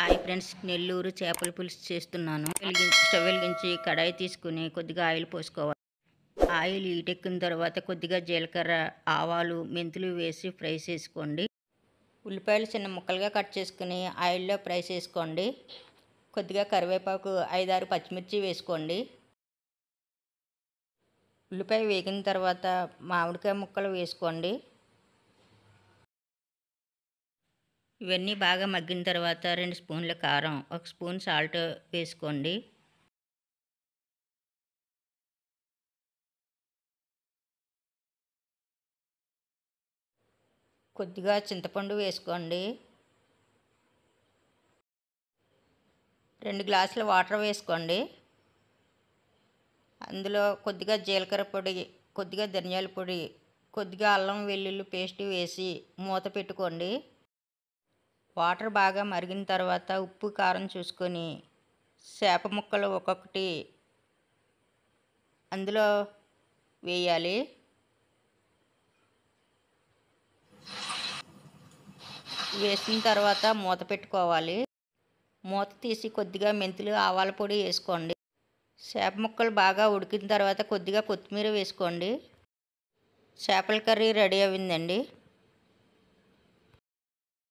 hi friends Nellore చేపల పులుసు చేస్తున్నాను వెలిగి స్టవ్ వెలిగించి కడాయి తీసుకుని కొద్దిగా ఆయిల్ పోసుకోవాలి ఆయిల్ ఈటెక్కిన తర్వాత కొద్దిగా జీలకర్ర ఆవాలు మెంతులు వేసి ఫ్రై చేసుకోండి ఉల్లిపాయలు చిన్న ముక్కలుగా కట్ చేసుకుని ఆయిల్లో ఫ్రై చేసుకోండి కొద్దిగా కరివేపాకు ఐదారు పచ్చిమిర్చి వేసుకోండి ఉల్లిపాయ వేగిన తర్వాత మామిడికాయ ముక్కలు వేసుకోండి ఇవన్నీ బాగా మగ్గిన తర్వాత రెండు స్పూన్ల కారం ఒక స్పూన్ సాల్ట్ వేసుకోండి కొద్దిగా చింతపండు వేసుకోండి రెండు గ్లాసుల వాటర్ వేసుకోండి అందులో కొద్దిగా జీలకర్ర పొడి కొద్దిగా ధనియాల పొడి కొద్దిగా అల్లం వెల్లుల్లి పేస్ట్ వేసి మూత పెట్టుకోండి వాటర్ బాగా మరిగిన తర్వాత ఉప్పు కారం చూసుకొని చేప ముక్కలు ఒక్కొక్కటి అందులో వేయాలి వేసిన తర్వాత మూత పెట్టుకోవాలి మూత తీసి కొద్దిగా మెంతులు ఆవాల పొడి వేసుకోండి చేప ముక్కలు బాగా ఉడికిన తర్వాత కొద్దిగా కొత్తిమీర వేసుకోండి చేపల కర్రీ రెడీ అయిందండి